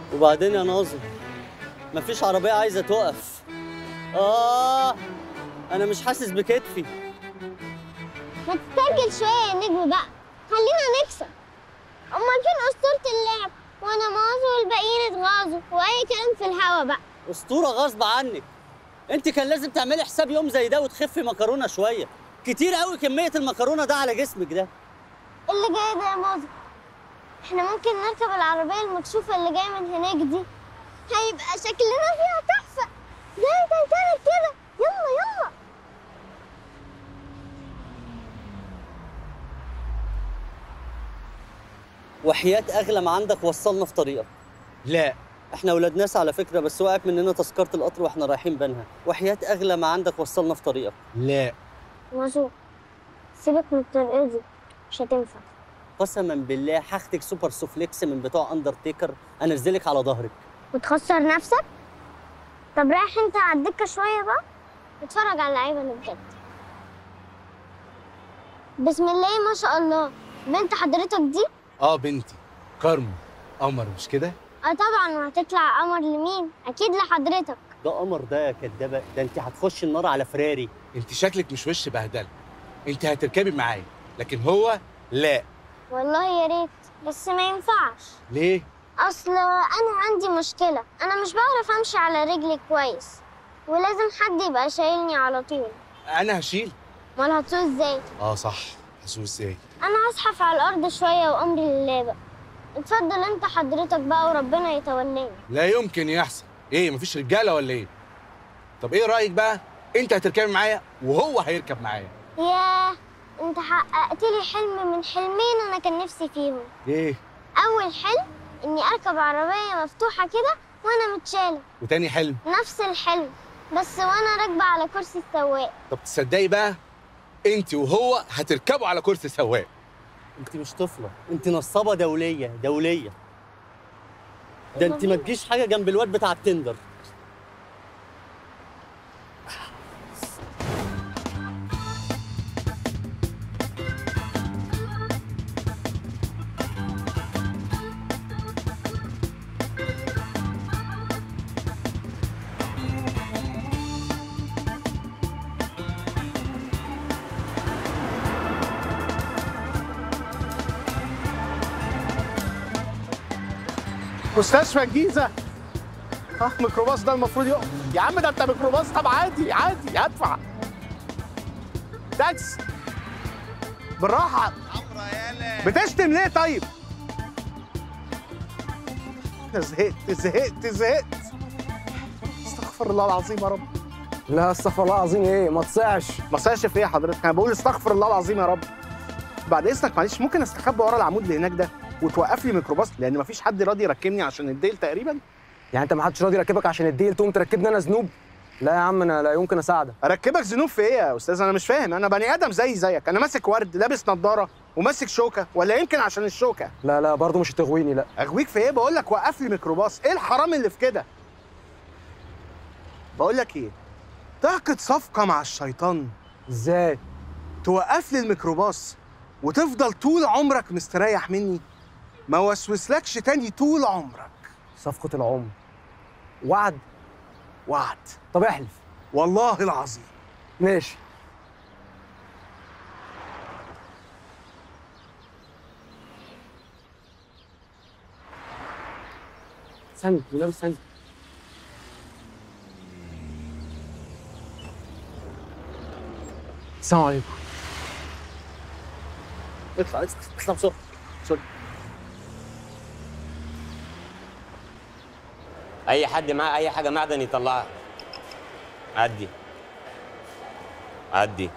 وبعدين يا ناظر مفيش عربية عايزة تقف آه أنا مش حاسس بكتفي ما تسترجل شوية يا نجم بقى خلينا نكسب أمال فين أسطورة اللعب وأنا مازو والباقيين اتغاظوا وأي كلام في الهوا بقى أسطورة غصب عنك أنت كان لازم تعملي حساب يوم زي ده وتخفي مكرونة شوية كتير قوي كمية المكرونة ده على جسمك ده اللي جاي ده يا مازو احنا ممكن نركب العربية المكشوفة اللي جاية من هناك دي هيبقى شكلنا فيها تحفة زي تايتانيك كده يلا يلا وحياة أغلى ما عندك وصلنا في طريقك لا احنا ولاد ناس على فكرة بس وقعت مننا تذكرة القطر واحنا رايحين بنها وحياة أغلى ما عندك وصلنا في طريقك لا مازو سيبك من الطريقة دي مش هتنفع قسما بالله هاخدك سوبر سوفليكس من بتوع اندرتيكر انزلك على ظهرك وتخسر نفسك طب رايح انت على الدكة شوية بقى اتفرج على اللعيبة اللي بجد بسم الله ما شاء الله بنت حضرتك دي اه بنتي كارمو قمر مش كده اه طبعا وهتطلع قمر لمين اكيد لحضرتك ده قمر ده يا كدابة ده انت هتخش النار على فراري انت شكلك مش وش بهدله انت هتركبي معايا لكن هو لا والله يا ريت بس ما ينفعش ليه اصل انا عندي مشكلة انا مش بعرف امشي على رجلي كويس ولازم حد يبقى شايلني على طول انا هشيل امال هتسوق ازاي اه صح هسوق ازاي انا هزحف على الارض شوية وامري لله بقى اتفضل انت حضرتك بقى وربنا يتولاني لا يمكن يحصل ايه مفيش رجاله ولا ايه طب ايه رايك بقى انت هتركبي معايا وهو هيركب معايا ياه انت حققت لي حلم من حلمين انا كان نفسي فيهم ايه اول حلم اني اركب عربيه مفتوحه كده وانا متشاله وتاني حلم نفس الحلم بس وانا راكبه على كرسي السواق طب تصدقي بقى انت وهو هتركبوا على كرسي سواق انت مش طفلة انت نصابة دولية دولية ده انت ما تجيش حاجة جنب الواد بتاع التندر مستشفى الجيزه اه ميكروباص ده المفروض يقف يا عم ده انت ميكروباص طب عادي عادي هدفع تاكس بالراحه بتشتم ليه طيب أنا زهقت زهقت زهقت استغفر الله العظيم يا رب لا استغفر الله العظيم ايه ما تصعش ما صايرش في ايه حضرتك انا بقول استغفر الله العظيم يا رب بعد اذنك معلش ممكن استخبى ورا العمود اللي هناك ده وتوقف لي ميكروباص لان مفيش حد راضي يركبني عشان الديل تقريبا يعني انت ما حدش راضي يركبك عشان الديل تقوم تركبني انا ذنوب لا يا عم انا لا يمكن اساعدك اركبك ذنوب في ايه يا استاذ انا مش فاهم انا بني ادم زي زيك انا ماسك ورد لابس نظاره وماسك شوكه ولا يمكن عشان الشوكه لا لا برضه مش هتغويني لا اغويك في ايه بقول لك وقف لي ميكروباص ايه الحرام اللي في كده بقول لك ايه تعقد صفقه مع الشيطان ازاي توقف لي الميكروباص وتفضل طول عمرك مستريح مني ما وسوسلكش تاني طول عمرك صفقة العمر وعد وعد طب احلف والله العظيم ماشي سند ولو سند السلام عليكم اطلع اطلع اطلع بسرعة سوري اي حد معاه اي حاجه معدن يطلعها عدي عدي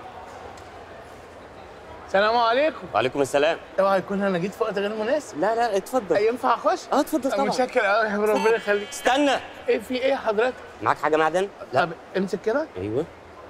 السلام عليكم وعليكم السلام اوعى يكون انا جيت في وقت غير مناسب لا لا اتفضل ينفع اخش اه اتفضل طبعا متشكر قوي يا ربنا يخليك استنى ايه في ايه حضرتك معاك حاجه معدن لا طب امسك كده ايوه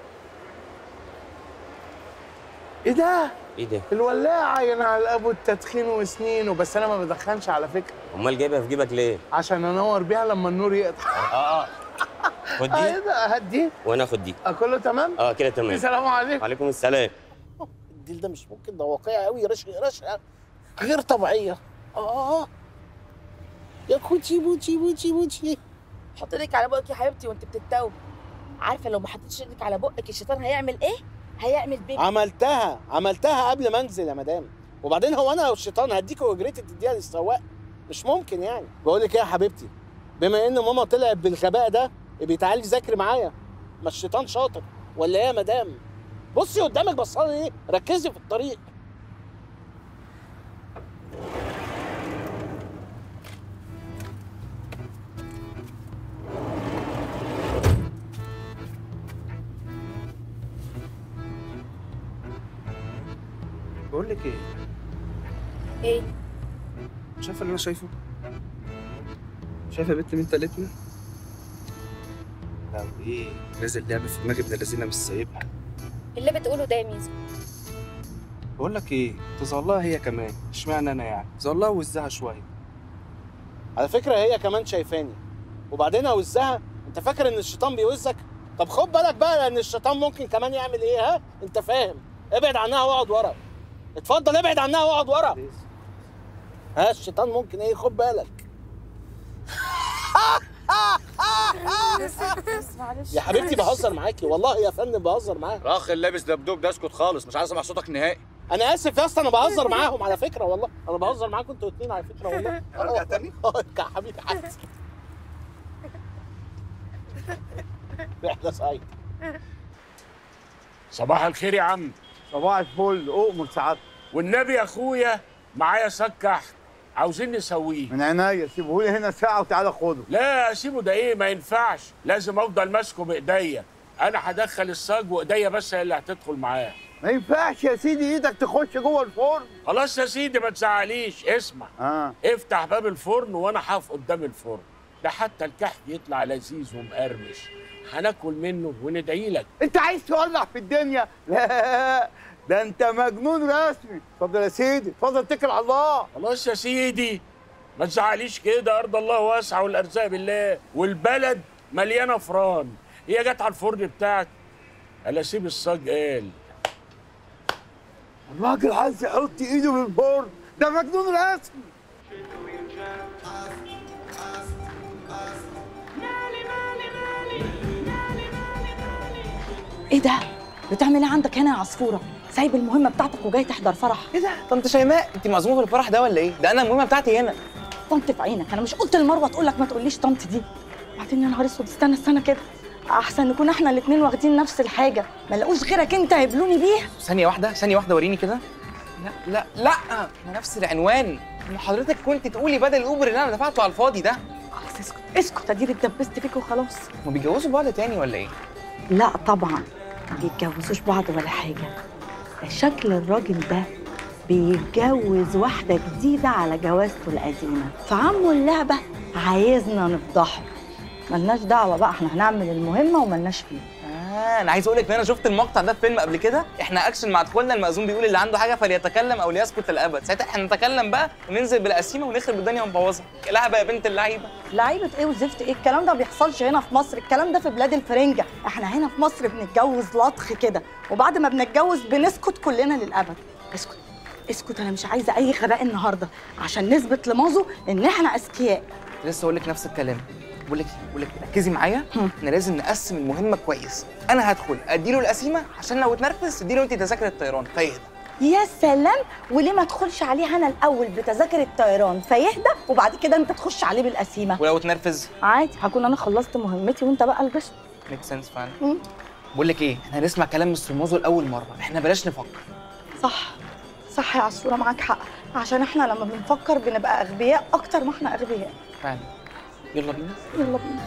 ايه ده ايه ده الولاعه ينعل ابو التدخين وسنينه بس انا ما بدخنش على فكره امال جايبها في جيبك ليه عشان انور بيها لما النور يقطع اه اه خد ايه دي ده هدي وانا اخد دي كله تمام اه كده تمام السلام عليكم وعليكم السلام الديل ده مش ممكن ده واقعي قوي رشقه رشقه غير طبيعيه اه يا خوتي بوتي بوتي بوتي حط ايدك على بقك يا حبيبتي وانت بتتوب عارفه لو ما حطيتش ايدك على بقك الشيطان هيعمل ايه هيعمل بيبي عملتها عملتها قبل ما انزل يا مدام وبعدين هو انا والشيطان هديك واجرتي تديها للسواق مش ممكن يعني بقول لك ايه يا حبيبتي بما ان ماما طلعت بالغباء ده يبقى تعالي ذاكري معايا ما الشيطان شاطر ولا ايه يا مدام بصي قدامك بصالي ايه ركزي في الطريق بقول لك ايه ايه شايفه اللي انا شايفه شايفه بنت مين تالتنا لو ايه نازل لعب في دماغي ابن الذين مش سايبها اللي بتقوله ده يا ميزو بقول لك ايه تظلها هي كمان اشمعنى انا يعني ظلها وزها شويه على فكره هي كمان شايفاني وبعدين اوزها انت فاكر ان الشيطان بيوزك طب خد بالك بقى لان الشيطان ممكن كمان يعمل ايه ها انت فاهم ابعد عنها واقعد ورا اتفضل ابعد عنها واقعد ورا ها الشيطان ممكن ايه خد بالك معلش يا حبيبتي بهزر معاكي والله يا فندم بهزر معاها الاخ اللي لابس دبدوب ده اسكت خالص مش عايز اسمع صوتك نهائي انا اسف يا اسطى انا بهزر معاهم على فكره والله انا بهزر معاكم انتوا الاثنين على فكره والله ارجع تاني يا حبيبي عادي رحله سعيده صباح الخير يا عم صباح الفل اؤمر سعادتك والنبي يا اخويا معايا سكح عاوزين نسويه من عينيا سيبه لي هنا ساعه وتعالى خده لا اسيبه ده ايه ما ينفعش لازم افضل ماسكه بايديا انا هدخل الصاج وايديا بس هي اللي هتدخل معاه ما ينفعش يا سيدي ايدك تخش جوه الفرن خلاص يا سيدي ما تزعليش اسمع اه افتح باب الفرن وانا هقف قدام الفرن ده حتى الكحك يطلع لذيذ ومقرمش هناكل منه وندعي لك انت عايز تولع في الدنيا لا ده انت مجنون رسمي اتفضل يا سيدي اتفضل اتكل على الله خلاص يا سيدي ما تزعليش كده ارض الله واسعه والارزاق بالله والبلد مليانه فران هي جت على الفرن بتاعك الا سيب الصاج قال الراجل عايز يحط ايده في الفرن ده مجنون رسمي ايه ده بتعمل ايه عندك هنا يا عصفوره سايب المهمه بتاعتك وجاي تحضر فرح ايه ده طنط شيماء انت معزومه في الفرح ده ولا ايه ده انا المهمه بتاعتي هنا طنط في عينك انا مش قلت لمروه تقول لك ما تقوليش طنط دي بعدين يا نهار اسود استنى استنى كده احسن نكون احنا الاثنين واخدين نفس الحاجه ما لقوش غيرك انت هيبلوني بيها ثانيه واحده ثانيه واحده وريني كده لا لا لا احنا نفس العنوان ما حضرتك كنت تقولي بدل الاوبر اللي انا دفعته على الفاضي ده خلاص اسكت اسكت ادير اتدبست فيك وخلاص هما بيتجوزوا بعض تاني ولا ايه لا طبعا ما بيتجوزوش بعض ولا حاجه شكل الراجل ده بيتجوز واحدة جديدة على جوازته القديمة فعمو اللعبة عايزنا نفضحه ملناش دعوة بقى احنا هنعمل المهمة وملناش فيه آه انا عايز اقول لك ان انا شفت المقطع ده في فيلم قبل كده احنا اكشن مع دخولنا المأذون بيقول اللي عنده حاجه فليتكلم او ليسكت الابد ساعتها احنا نتكلم بقى وننزل بالقسيمه ونخرب الدنيا ونبوظها لعبه يا بنت اللعيبه لعيبة ايه وزفت ايه الكلام ده ما بيحصلش هنا في مصر الكلام ده في بلاد الفرنجة احنا هنا في مصر بنتجوز لطخ كده وبعد ما بنتجوز بنسكت كلنا للأبد اسكت اسكت انا مش عايزة اي غباء النهاردة عشان نثبت لمازو ان احنا اذكياء لسه اقول لك نفس الكلام بقول لك بقول لك ركزي معايا هم. احنا لازم نقسم المهمه كويس انا هدخل اديله القسيمه عشان لو اتنرفز تديله انت تذاكر الطيران فيهدى يا سلام وليه ما تدخلش عليه انا الاول بتذاكر الطيران فيهدى وبعد كده انت تخش عليه بالقسيمه ولو اتنرفز عادي هكون انا خلصت مهمتي وانت بقى البس ميك سنس فعلا مم. بقول لك ايه احنا هنسمع كلام مستر مازو لاول مره احنا بلاش نفكر صح صح يا عصفوره معاك حق عشان احنا لما بنفكر بنبقى اغبياء اكتر ما احنا اغبياء فعلا يلا بينا يلا بينا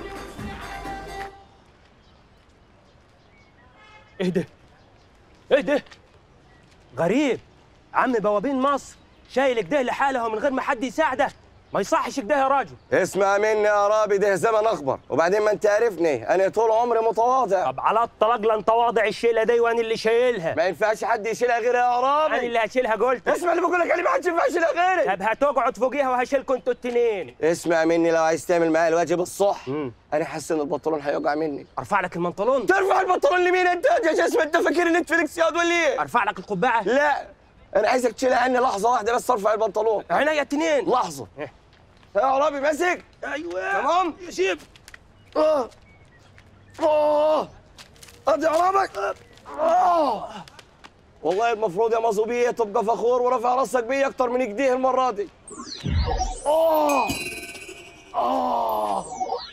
ايه ده؟ ايه ده؟ غريب عم بوابين مصر شايل كده لحاله من غير ما حد يساعده ما يصحش كده يا راجل اسمع مني يا رابي ده زمن اخبر وبعدين ما انت عارفني انا طول عمري متواضع طب على الطلاق لن تواضع الشيله دي وانا اللي شايلها ما ينفعش حد يشيلها غيري يا انا رابي اللي هشيلها قلت اسمع اللي بقول لك انا ما حدش ينفع يشيلها غيري طب هتقعد فوقيها وهشيلكوا انتوا التنين اسمع مني لو عايز تعمل معايا الواجب الصح مم. انا حاسس ان البنطلون هيقع مني ارفع لك المنطلون ترفع البنطلون لمين انت يا جسم انت فاكر نتفليكس ياض ولا ايه ارفع لك القبعه لا انا عايزك تشيلها عني لحظه واحده بس ارفع البنطلون عينيا التنين لحظه يا عرابي ماسك ايوه تمام يا شيف اه اه ادي عرابك اه والله المفروض يا مظبوطية تبقى فخور ورافع راسك بيا اكتر من كده المره دي اه اه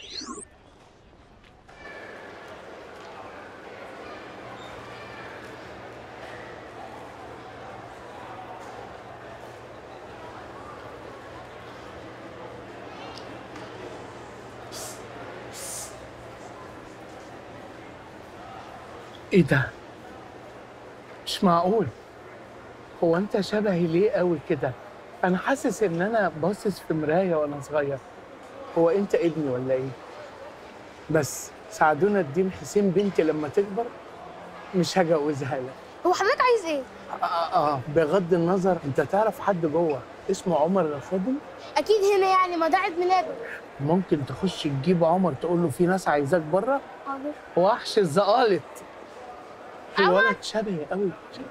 ايه ده؟ مش معقول هو انت شبهي ليه قوي كده؟ انا حاسس ان انا باصص في مرايه وانا صغير هو انت ابني ولا ايه؟ بس ساعدونا الدين حسين بنتي لما تكبر مش هجوزها لك هو حضرتك عايز ايه؟ آه, اه بغض النظر انت تعرف حد جوه اسمه عمر الخادم اكيد هنا يعني ما ده عيد ميلاده ممكن تخش تجيب عمر تقول له في ناس عايزاك بره حاضر وحش الزقالت الولد شبهي قوي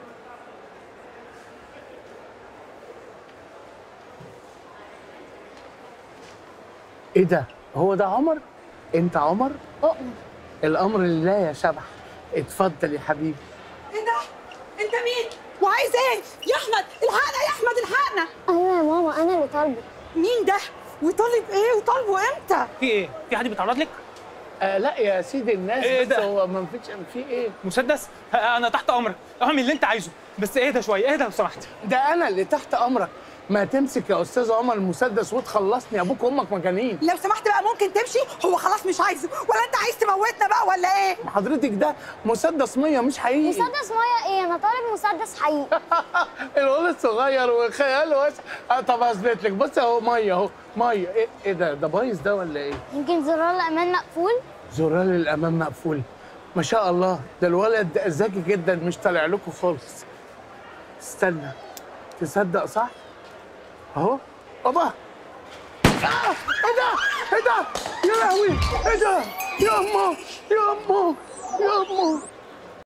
ايه ده هو ده عمر انت عمر اؤمن الامر لله يا شبح اتفضل يا حبيبي ايه ده؟ انت مين؟ وعايز ايه؟ يا احمد الحقنا يا احمد الحقنا ايوه يا ماما انا اللي طالبه مين ده؟ وطالب ايه وطالبه امتى؟ في ايه؟ في حد بيتعرض لك؟ آه لا يا سيدي الناس إيه بس ده؟ هو ما فيش في ايه مسدس؟ آه، انا تحت امرك اعمل اللي انت عايزه بس اهدى شويه اهدى لو سمحت ده انا اللي تحت امرك ما تمسك يا استاذ عمر المسدس وتخلصني ابوك وامك مجانين لو سمحت بقى ممكن تمشي هو خلاص مش عايزه ولا انت عايز تموتنا بقى ولا ايه؟ حضرتك ده مسدس ميه مش حقيقي مسدس ميه ايه انا طالب مسدس حقيقي الولد صغير وخياله واسع آه طب اثبت لك بص اهو ميه اهو ميه ايه, إيه ده ده بايظ ده ولا ايه يمكن زرار الامان مقفول زرار الامام مقفول ما شاء الله ده الولد ده ذكي جدا مش طالع لكم خالص استنى تصدق صح اهو بابا آه! ايه ده ايه ده يا لهوي ايه ده يا اما يا اما يا اما